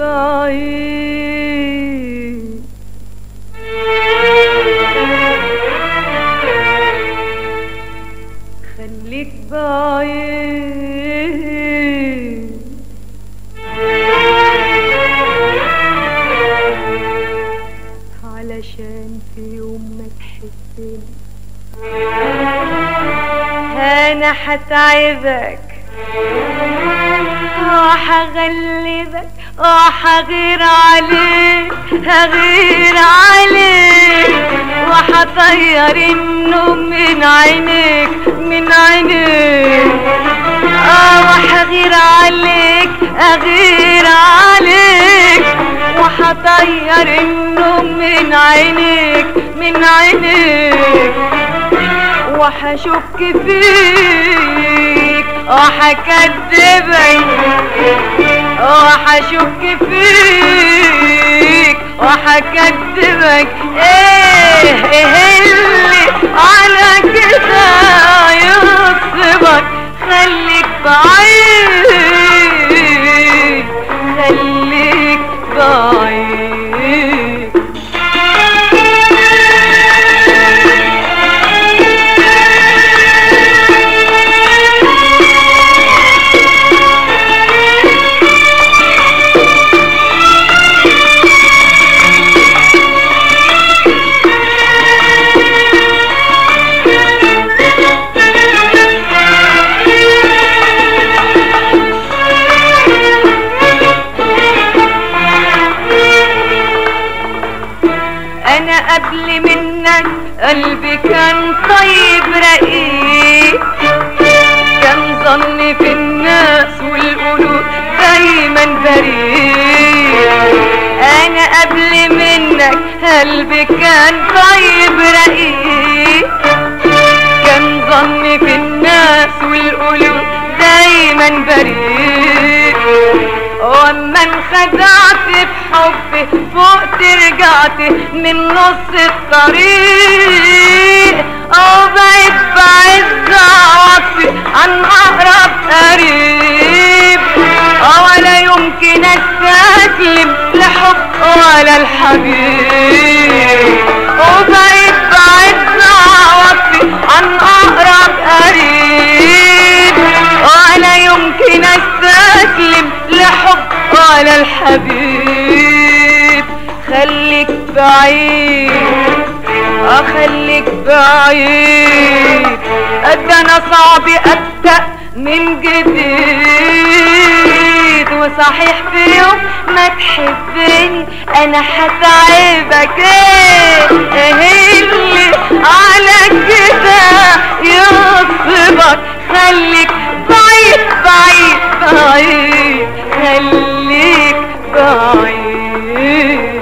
بعيد خليك بعيد علشان في يوم ما تحسني انا هتعبك وهغلبك وهغير عليك هغير عليك وهطير النوم من عينيك من عينيك اه وهغير عليك اغير عليك وهطير النوم من عينيك من عينيك وحشك فيك وحكدبك وحشك فيك وحكدبك ايه ايه اللي على كده يصبك خليك بعيد خليك بعيد انا قبل منك قلبي كان طيب رقيق كان ظني في الناس والقلوب دايما بريء انا قبل منك قلبي كان طيب رقيق كان ظني في الناس والقلوب دايما بريء واما انخدعت في حبي فوقت رجعت من نص الطريق او بقيت بعز عواطفي عن اقرب قريب ولا يمكن استسلم لحب ولا الحبيب وبقيت بعز عواطفي عن اقرب قريب ولا يمكن استسلم لحب ولا الحبيب خليك بعيد اخليك بعيد قد انا صعب ابدا من جديد وصحيح في يوم ما تحبني انا هتعبك ايه ايه اللي على كده يصبك خليك بعيد بعيد بعيد خليك بعيد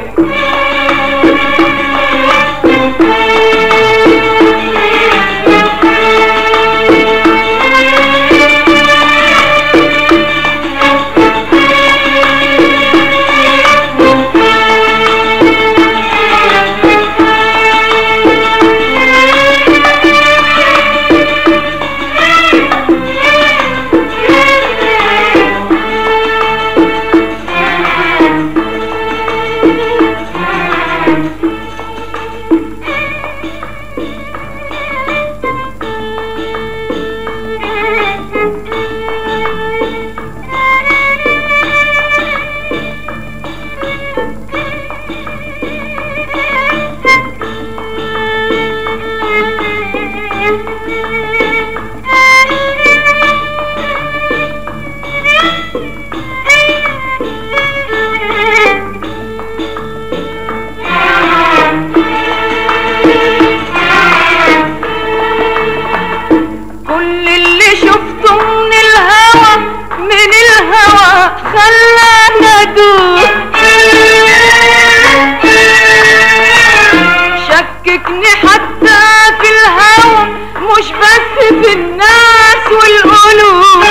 كل اللي شفته من الهوى من الهوى خلانا ادوب شككني حتى في الهوى مش بس في الناس والقلوب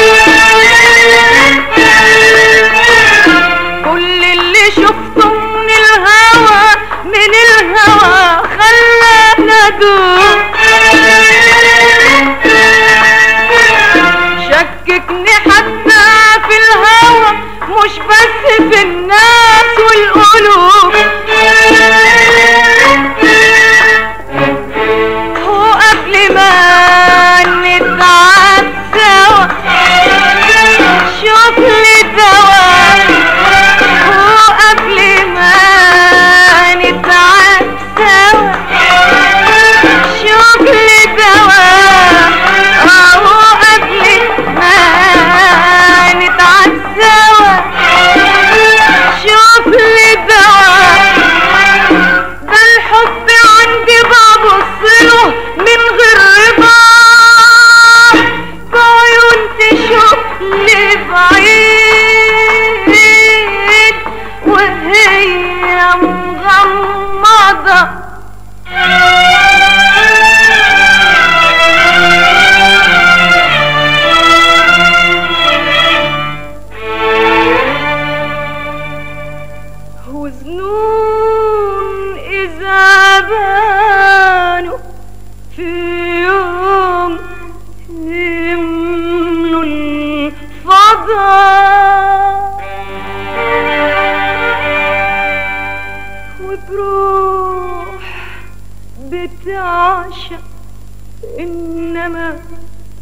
كل اللي شفته من الهوى من الهوى خلانا ادوب شككني حتى في الهوى مش بس في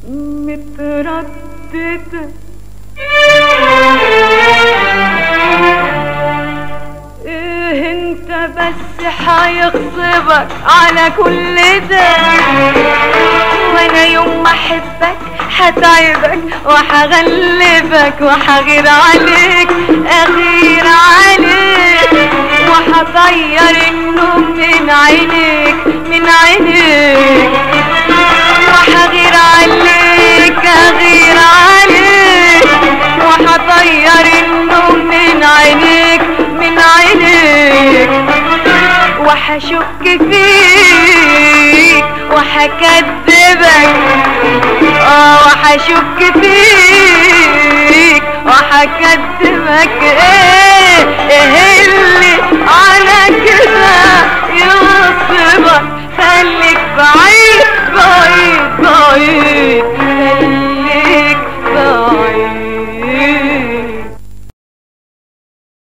مترددة ايه انت بس حيغصبك على كل ده وانا يوم ما احبك هتعبك وهغلبك وهغير عليك اغير عليك وهطير النوم من عينيك من عينيك وهغير عليك اغير عليك وهطير النوم من عينيك من عينيك وهشك فيك وهكذبك اه وهشك فيك وهكذبك ايه ايه اللي على